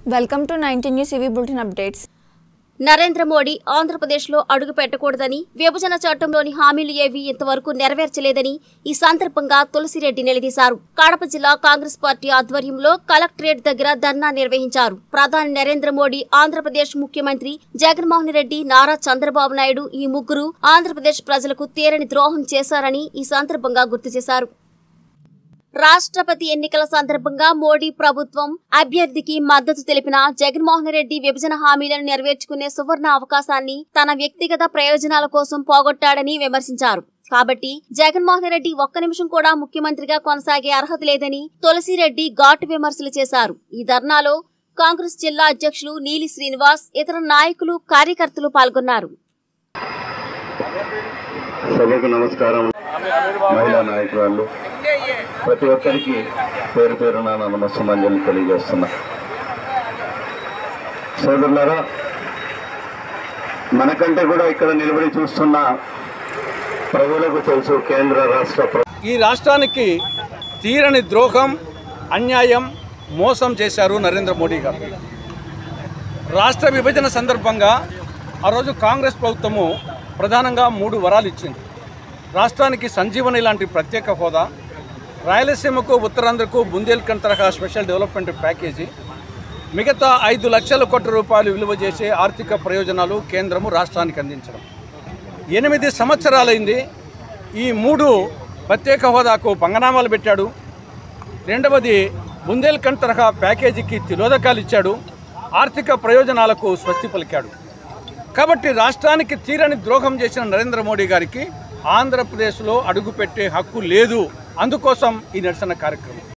welcome to nineteen news ఇవి bulletin updates Narendra Modi ఆంధ్రప్రదేశ్లో అడుగు పెట్టకూడదని విభజన చట్టంలోని హామీలు ఏవి ఇంతవరకు నెరవేర్చలేదని ఈ సందర్భంగా తులసిరెడ్డి నిలదీశారు కడప జిల్లా కాంగ్రెస్ పార్టీ ఆధ్వర్యంలో కలెక్టరేట్ దగ్గర ధర్నా నిర్వహించారు ప్రధాని నరేంద్ర మోడీ ఆంధ్రప్రదేశ్ ముఖ్యమంత్రి జగన్మోహన్ రెడ్డి నారా చంద్రబాబు నాయుడు ఈ ముగ్గురు ఆంధ్రప్రదేశ్ ప్రజలకు తీరని ద్రోహం చేశారని ఈ సందర్భంగా గుర్తు చేశారు రాష్ట్రపతి ఎన్నికల సందర్భంగా మోడీ ప్రభుత్వం అభ్యర్థికి మద్దతు తెలిపిన జగన్మోహన్ రెడ్డి విభజన హామీలను నెరవేర్చుకునే సువర్ణ అవకాశాన్ని తన వ్యక్తిగత ప్రయోజనాల కోసం పోగొట్టాడని విమర్శించారు కాబట్టి జగన్మోహన్ రెడ్డి ఒక్క నిమిషం కూడా ముఖ్యమంత్రిగా కొనసాగే అర్హత లేదని తులసిరెడ్డి ఘాటు విమర్శలు చేశారు ఈ ధర్నాలో కాంగ్రెస్ జిల్లా అధ్యక్షులు నీలి శ్రీనివాస్ ఇతర నాయకులు కార్యకర్తలు పాల్గొన్నారు సభకు నమస్కారం మహిళా నాయకురాళ్ళు ప్రతి ఒక్కరికి పేరు పేరున నా నమస్సమాంజలి తెలియజేస్తున్నా సోదరులారా మనకంటే కూడా ఇక్కడ నిలబడి చూస్తున్న ప్రజలకు తెలుసు కేంద్ర రాష్ట్ర ప్ర- ఈ రాష్ట్రానికి తీరని ద్రోహం అన్యాయం మోసం చేశారు నరేంద్ర మోడీ గారు రాష్ట్ర విభజన సందర్భంగా ఆ రోజు కాంగ్రెస్ ప్రభుత్వము ప్రధానంగా మూడు వరాలు ఇచ్చింది రాష్ట్రానికి సంజీవని లాంటి ప్రత్యేక హోదా రాయలసీమకు ఉత్తరాంధ్రకు బుందేల్ఖండ్ తరహా స్పెషల్ డెవలప్మెంట్ ప్యాకేజీ మిగతా ఐదు లక్షల కోట్ల రూపాయలు విలువ చేసే ఆర్థిక ప్రయోజనాలు కేంద్రము రాష్ట్రానికి అందించడం ఎనిమిది సంవత్సరాలైంది ఈ మూడు ప్రత్యేక హోదాకు పంగనామాలు పెట్టాడు రెండవది బుందేల్ఖండ్ తరహా ప్యాకేజీకి తిలోదకాలు ఇచ్చాడు ఆర్థిక ప్రయోజనాలకు స్వస్తి పలికాడు కాబట్టి రాష్ట్రానికి తీరని ద్రోహం చేసిన నరేంద్ర మోడీ గారికి ఆంధ్రప్రదేశ్లో అడుగుపెట్టే హక్కు లేదు అందుకోసం ఈ నిరసన కార్యక్రమం